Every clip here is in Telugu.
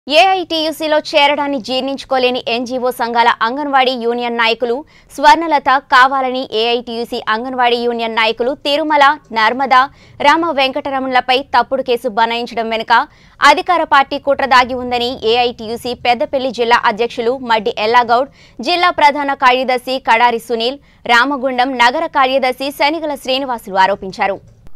ఏఐటీయూసీలో చేరడాన్ని జీర్ణించుకోలేని ఎన్జీఓ సంఘాల అంగన్వాడీ యూనియన్ నాయకులు స్వర్ణలత కావాలని ఏఐటీయూసీ అంగన్వాడీ యూనియన్ నాయకులు తిరుమల నర్మదా రామ వెంకటరమణలపై తప్పుడు కేసు బనాయించడం వెనుక అధికార పార్టీ కుట్ర దాగి ఉందని ఏఐటీయూసీ పెద్దపల్లి జిల్లా అధ్యక్షులు మడ్డి ఎల్లాగౌడ్ జిల్లా ప్రధాన కార్యదర్శి కడారి సునీల్ రామగుండం నగర కార్యదర్శి శనిగల శ్రీనివాసులు ఆరోపించారు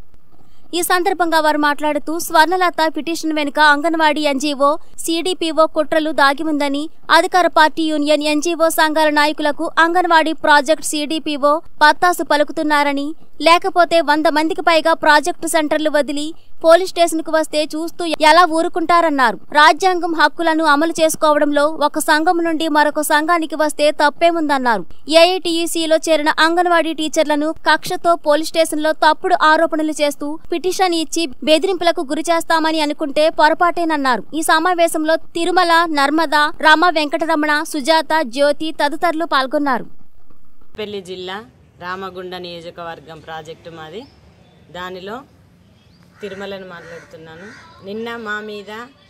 ఈ సందర్భంగా వారు మాట్లాడుతూ స్వర్ణలత పిటిషన్ వెనుక అంగన్వాడీ ఎన్జీఓ సీడీపీఓ కుట్రలు దాగి ఉందని అధికార పార్టీ యూనియన్ ఎన్జీఓ సంఘాల నాయకులకు అంగన్వాడీ ప్రాజెక్ట్ సీడీపీఓ పత్తాసు పలుకుతున్నారని లేకపోతే వంద మందికి పైగా ప్రాజెక్టు సెంటర్లు వదిలి పోలీస్ స్టేషన్కు వస్తే చూస్తూ ఎలా ఊరుకుంటారన్నారు రాజ్యాంగం హక్కులను అమలు చేసుకోవడంలో ఒక సంఘం నుండి మరొక సంఘానికి వస్తే తప్పేముందన్నారు ఏఐటీయూసీలో చేరిన అంగన్వాడీ టీచర్లను కక్షతో పోలీస్ స్టేషన్లో తప్పుడు ఆరోపణలు చేస్తూ పిటిషన్ ఇచ్చి బెదిరింపులకు గురి చేస్తామని అనుకుంటే పొరపాటేనన్నారు ఈ సమావేశంలో తిరుమల నర్మదా రామ వెంకటరమణ సుజాత జ్యోతి తదితరులు పాల్గొన్నారు పెళ్లి జిల్లా రామగుండ నియోజకవర్గం ప్రాజెక్టు మాది దానిలో తిరుమలను మాట్లాడుతున్నాను నిన్న మా మీద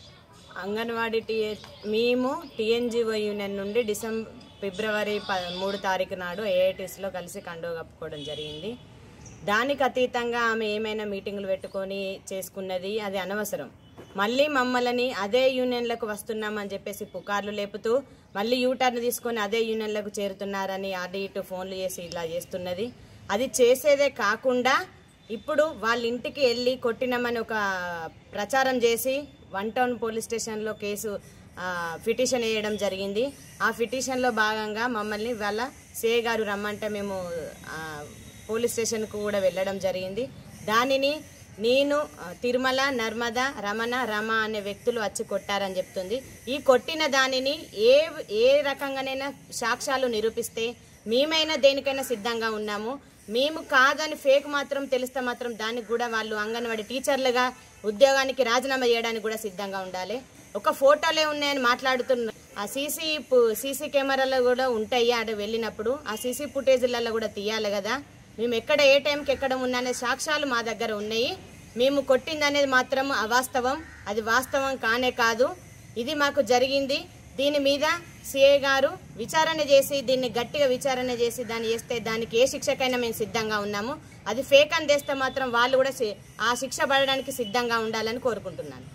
అంగన్వాడీ టీఏ మేము టీఎన్జిఓ యూనియన్ నుండి డిసెంబర్ ఫిబ్రవరి ప మూడు తారీఖు నాడు ఏఐటీస్లో కలిసి కండువ కప్పుకోవడం జరిగింది దానికి అతీతంగా ఆమె ఏమైనా మీటింగులు పెట్టుకొని చేసుకున్నది అది అనవసరం మళ్ళీ మమ్మల్ని అదే యూనియన్లకు వస్తున్నామని చెప్పేసి పుకార్లు లేపుతూ మళ్ళీ యూటర్న్ తీసుకొని అదే యూనియన్లకు చేరుతున్నారని అటు ఇటు ఫోన్లు చేసి ఇలా చేస్తున్నది అది చేసేదే కాకుండా ఇప్పుడు వాళ్ళ ఇంటికి వెళ్ళి కొట్టినామని ఒక ప్రచారం చేసి వన్ టౌన్ పోలీస్ స్టేషన్లో కేసు ఆ, పిటిషన్ వేయడం జరిగింది ఆ పిటిషన్లో భాగంగా మమ్మల్ని వాళ్ళ సిఐ గారు రమ్మంటే మేము ఆ, పోలీస్ స్టేషన్కు కూడా వెళ్ళడం జరిగింది దానిని నేను ఆ, తిరుమల నర్మద రమణ రమ అనే వ్యక్తులు వచ్చి కొట్టారని చెప్తుంది ఈ కొట్టిన దానిని ఏ ఏ రకంగానైనా సాక్ష్యాలు నిరూపిస్తే మేమైనా దేనికైనా సిద్ధంగా ఉన్నాము మేము కాదని ఫేక్ మాత్రం తెలిస్తే మాత్రం దానికి కూడా వాళ్ళు అంగన్వాడీ టీచర్లుగా ఉద్యోగానికి రాజీనామా చేయడానికి కూడా సిద్ధంగా ఉండాలి ఒక ఫోటోలే ఉన్నాయని మాట్లాడుతున్న ఆ సీసీ సీసీ కెమెరాలు కూడా ఉంటాయి అటు వెళ్ళినప్పుడు ఆ సీసీ ఫుటేజ్లలో కూడా తీయాలి కదా మేము ఎక్కడ ఏ టైంకి ఎక్కడ ఉన్నానే సాక్ష్యాలు మా దగ్గర ఉన్నాయి మేము కొట్టింది అనేది మాత్రం అవాస్తవం అది వాస్తవం కానే కాదు ఇది మాకు జరిగింది దీని మీద సిఏ గారు విచారణ చేసి దీన్ని గట్టిగా విచారణ చేసి దాన్ని చేస్తే దానికి ఏ శిక్షకైనా మేము సిద్ధంగా ఉన్నాము అది ఫేక్ అని తెస్తే మాత్రం వాళ్ళు కూడా సి- ఆ శిక్ష పడడానికి సిద్ధంగా ఉండాలని కోరుకుంటున్నాను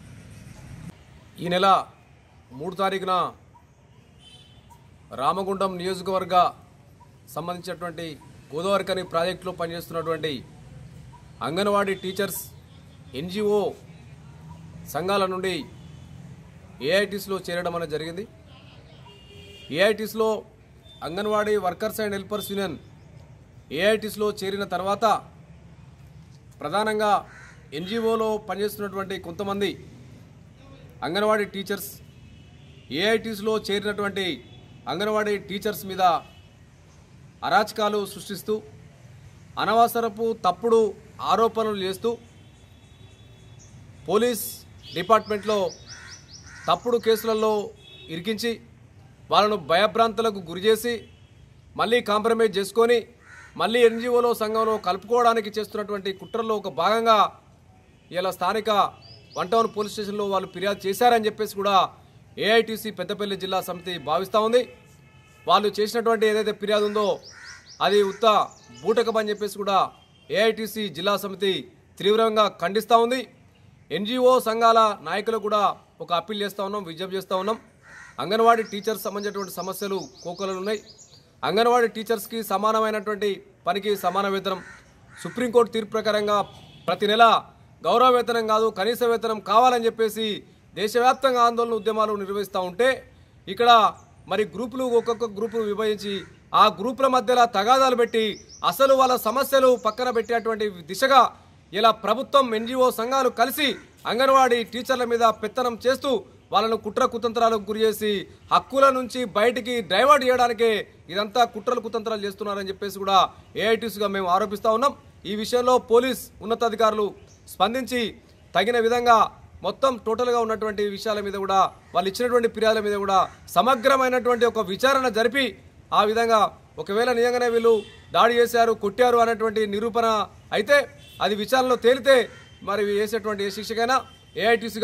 ఈ నెల మూడు తారీఖున రామగుండం నియోజకవర్గ సంబంధించినటువంటి గోదావరికని ప్రాజెక్టులో పనిచేస్తున్నటువంటి అంగన్వాడీ టీచర్స్ ఎన్జిఓ సంఘాల నుండి ఏఐటీస్లో చేరడం అనేది జరిగింది ఏఐటీస్లో anganwadi workers and helpers union ఏఐటీస్లో చేరిన తర్వాత ప్రధానంగా ఎన్జిఓలో పనిచేస్తున్నటువంటి కొంతమంది అంగన్వాడీ టీచర్స్ ఏఐటీస్లో చేరినటువంటి అంగన్వాడీ టీచర్స్ మీద అరాచకాలు సృష్టిస్తూ అనవసరపు తప్పుడు ఆరోపణలు చేస్తూ పోలీస్ డిపార్ట్మెంట్లో తప్పుడు కేసులలో ఇరికించి వాళ్ళను భయభ్రాంతులకు గురి చేసి మళ్ళీ కాంప్రమైజ్ చేసుకొని మళ్ళీ ఎన్జిఓలో సంఘంలో కలుపుకోవడానికి చేస్తున్నటువంటి కుట్రలో ఒక భాగంగా ఇలా స్థానిక వన్ టౌన్ పోలీస్ స్టేషన్లో వాళ్ళు ఫిర్యాదు చేశారని చెప్పేసి కూడా ఏఐటీసీ పెద్దపల్లి జిల్లా సమితి భావిస్తూ ఉంది వాళ్ళు చేసినటువంటి ఏదైతే ఫిర్యాదు ఉందో అది ఉత్త బూటకం అని చెప్పేసి కూడా ఏఐటీసీ జిల్లా సమితి తీవ్రంగా ఖండిస్తూ ఉంది ఎన్జిఓ సంఘాల నాయకులకు కూడా ఒక అప్పీల్ చేస్తూ ఉన్నాం విజ్ఞప్తి చేస్తూ ఉన్నాం అంగన్వాడీ టీచర్స్ సంబంధించినటువంటి సమస్యలు కోకొలలు ఉన్నాయి అంగన్వాడీ టీచర్స్కి సమానమైనటువంటి పనికి సమాన వేతనం సుప్రీంకోర్టు తీర్పు ప్రకారంగా ప్రతి నెల గౌరవ వేతనం కాదు కనీస వేతనం కావాలని చెప్పేసి దేశవ్యాప్తంగా ఆందోళన ఉద్యమాలు నిర్వహిస్తూ ఉంటే ఇక్కడ మరి గ్రూపులు ఒక్కొక్క గ్రూపును విభజించి ఆ గ్రూపుల మధ్యలో తగాదాలు పెట్టి అసలు వాళ్ళ సమస్యలు పక్కన పెట్టేటువంటి దిశగా ఇలా ప్రభుత్వం ఎన్జిఓ సంఘాలు కలిసి అంగన్వాడీ టీచర్ల మీద పెత్తనం చేస్తూ వాళ్ళను కుట్ర కుతంత్రాలకు గురి చేసి హక్కుల నుంచి బయటికి డైవర్ట్ చేయడానికే ఇదంతా కుట్రలు కుతంత్రాలు చేస్తున్నారని చెప్పేసి కూడా ఏఐటీసీగా మేము ఆరోపిస్తా ఉన్నాం ఈ విషయంలో పోలీస్ ఉన్నతాధికారులు స్పందించి తగిన విధంగా మొత్తం టోటల్గా ఉన్నటువంటి విషయాల మీద కూడా వాళ్ళు ఇచ్చినటువంటి ఫిర్యాదుల మీద కూడా సమగ్రమైనటువంటి ఒక విచారణ జరిపి ఆ విధంగా ఒకవేళ నిజంగానే వీళ్ళు దాడి చేశారు కొట్టారు అనేటువంటి నిరూపణ అయితే అది విచారణలో తేలితే మరి వేసేటువంటి ఏ శిక్షకైనా ఏఐటీసీగా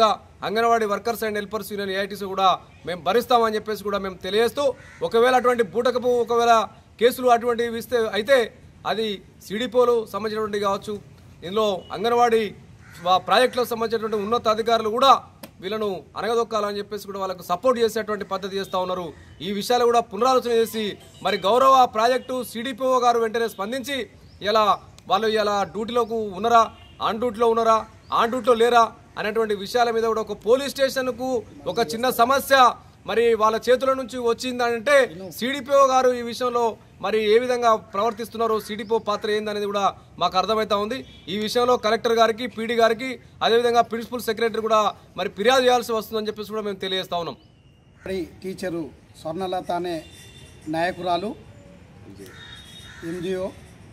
anganwadi workers and helpers union AITC కూడా మేము భరిస్తామని చెప్పేసి కూడా మేము తెలియజేస్తూ ఒకవేళ అటువంటి బూటకపు ఒకవేళ కేసులు అటువంటివి ఇస్తే అయితే అది సిడిపోలు సంబంధించినటువంటి కావచ్చు ఇందులో అంగన్వాడీ వా- ప్రాజెక్టులకు సంబంధించినటువంటి ఉన్నతాధికారులు కూడా వీళ్ళను అనగదొక్కాలని చెప్పేసి కూడా వాళ్ళకు సపోర్ట్ చేసేటువంటి పద్ధతి చేస్తూ ఉన్నారు ఈ విషయాలు కూడా పునరాలోచన చేసి మరి గౌరవ ప్రాజెక్టు సిడిపిఓ గారు వెంటనే స్పందించి ఇలా వాళ్ళు ఇలా డ్యూటీలోకి ఉన్నారా ఆన్ డ్యూటీలో ఉన్నారా ఆన్ డ్యూటీలో లేరా అనేటువంటి విషయాల మీద కూడా ఒక పోలీస్ స్టేషన్కు ఒక చిన్న సమస్య మరి వాళ్ళ చేతుల నుంచి వచ్చిందంటే సిడిపిఓ గారు ఈ విషయంలో మరి ఏ విధంగా ప్రవర్తిస్తున్నారో సిడిపిఓ పాత్ర ఏందనేది కూడా మాకు అర్థమవుతా ఉంది ఈ విషయంలో కలెక్టర్ గారికి పీడీ గారికి అదేవిధంగా ప్రిన్సిపల్ సెక్రటరీ కూడా మరి ఫిర్యాదు చేయాల్సి వస్తుందని చెప్పేసి కూడా మేము తెలియజేస్తా ఉన్నాం మరి టీచరు స్వర్ణలత అనే నాయకురాలు ఎన్జిఓ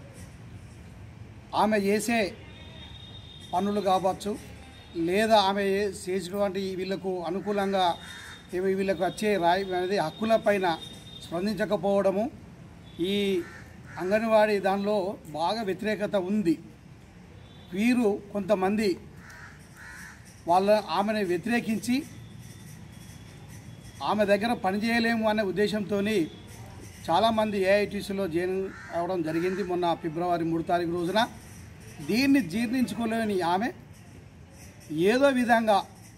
ఆమె చేసే పనులు కావచ్చు లేదా ఆమె ఏ- చేసినటువంటి వీళ్ళకు అనుకూలంగా ఏమి వీళ్ళకు వచ్చే రాయి అనేది హక్కులపైన స్పందించకపోవడము ఈ అంగన్వాడీ దానిలో బాగా వ్యతిరేకత ఉంది వీరు కొంతమంది వాళ్ళ ఆమెను వ్యతిరేకించి ఆమె దగ్గర పనిచేయలేము అనే ఉద్దేశంతో చాలామంది ఏఐటీసీలో జాయిన్ అవ్వడం జరిగింది మొన్న ఫిబ్రవరి మూడు తారీఖు రోజున దీన్ని జీర్ణించుకోలేని ఆమె ఏదో విధంగా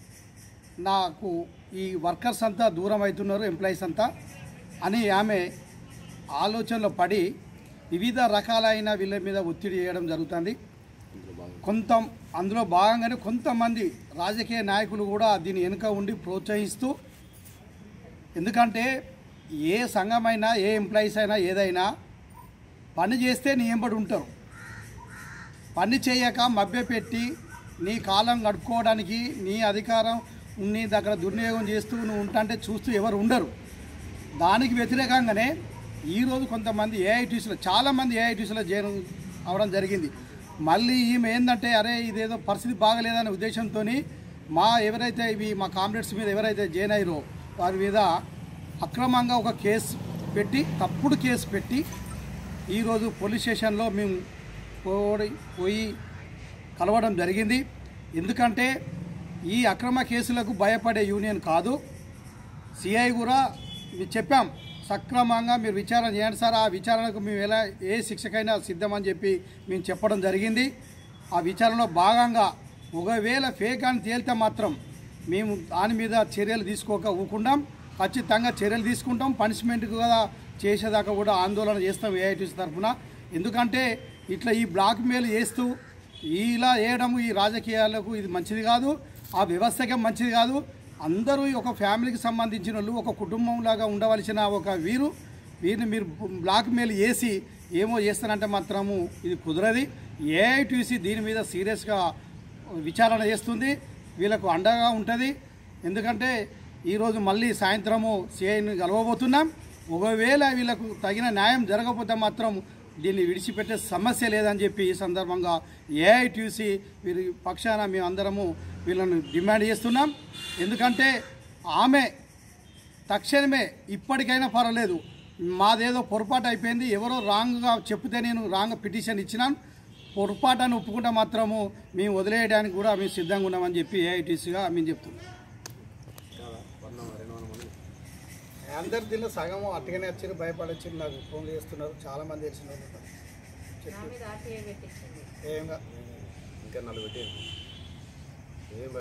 నాకు ఈ వర్కర్స్ అంతా దూరం అవుతున్నారు ఎంప్లాయీస్ అంతా అని ఆమె ఆలోచనలో పడి వివిధ రకాలైన వీళ్ళ మీద ఒత్తిడి చేయడం జరుగుతుంది కొంత అందులో భాగంగానే కొంతమంది రాజకీయ నాయకులు కూడా దీని వెనుక ఉండి ప్రోత్సహిస్తూ ఎందుకంటే ఏ సంఘమైనా ఏ ఎంప్లాయీస్ అయినా ఏదైనా పని చేస్తే నీ ఎంబడి ఉంటారు పని చేయక మభ్యపెట్టి నీ కాలం గడుపుకోవడానికి నీ అధికారం నీ దగ్గర దుర్వినియోగం చేస్తూ నువ్వు ఉంటాంటే చూస్తూ ఎవరు ఉండరు దానికి వ్యతిరేకంగానే ఈరోజు కొంతమంది ఏఐటీసీలో చాలామంది ఏఐటీసీలో జాయిన్ అవడం జరిగింది మళ్ళీ ఈమె ఏంటంటే అరే ఇదేదో పరిస్థితి బాగలేదనే ఉద్దేశంతో మా ఎవరైతే ఇవి మా కామ్రేడ్స్ మీద ఎవరైతే జాయిన్ అయ్యారో వారి మీద అక్రమంగా ఒక కేసు పెట్టి తప్పుడు కేసు పెట్టి ఈరోజు పోలీస్ స్టేషన్లో మేము పోయి పోయి కలవడం జరిగింది ఎందుకంటే ఈ అక్రమ కేసులకు భయపడే యూనియన్ కాదు సిఐ కూడా మేము చెప్పాం సక్రమంగా మీరు విచారణ చేయండి సార్ ఆ విచారణకు మేము ఎలా ఏ శిక్షకైనా సిద్ధమని చెప్పి మేము చెప్పడం జరిగింది ఆ విచారణలో భాగంగా ఒకవేళ ఫేక్ అని తేలితే మాత్రం మేము దాని మీద చర్యలు తీసుకోక ఊకుండాం ఖచ్చితంగా చర్యలు తీసుకుంటాం పనిష్మెంట్ కూడా చేసేదాకా కూడా ఆందోళన చేస్తాం ఏఐటీసీ తరఫున ఎందుకంటే ఇట్లా ఈ బ్లాక్ మెయిల్ చేస్తూ ఇలా వేయడం ఈ రాజకీయాలకు ఇది మంచిది కాదు ఆ వ్యవస్థకే మంచిది కాదు అందరూ ఈ ఒక ఫ్యామిలీకి సంబంధించిన వాళ్ళు ఒక కుటుంబంలాగా ఉండవలసిన ఒక వీరు వీరిని మీరు బ్లాక్ మెయిల్ చేసి ఏమో చేస్తానంటే మాత్రము ఇది కుదరది ఏఐటీసీ దీని మీద సీరియస్గా విచారణ చేస్తుంది వీళ్ళకు అండగా ఉంటుంది ఎందుకంటే ఈరోజు మళ్ళీ సాయంత్రము సిఐని కలవబోతున్నాం ఒకవేళ వీళ్ళకు తగిన న్యాయం జరగకపోతే మాత్రం దీన్ని విడిచిపెట్టే సమస్య లేదని చెప్పి ఈ సందర్భంగా ఏఐటీసీ వీరి పక్షాన మేమందరము వీళ్ళను డిమాండ్ చేస్తున్నాం ఎందుకంటే ఆమె తక్షణమే ఇప్పటికైనా పర్వాలేదు మాదేదో పొరపాటు అయిపోయింది ఎవరో రాంగ్గా చెప్తే నేను రాంగ్ పిటిషన్ ఇచ్చినాను పొరపాటు అని ఒప్పుకుంటే మాత్రము మేము వదిలేయడానికి కూడా మేము సిద్ధంగా ఉన్నామని చెప్పి ఏఐటీసీగా మేము చెప్తున్నాం అందరి దీనిలో సగం అట్టుగానే వచ్చారు భయపడొచ్చారు నాకు ఫోన్ చేస్తున్నారు చాలా మంది తెలిసిన వాళ్ళు ఉన్నారు. చెప్పు. ఏంగా ఇంకా నలుగురు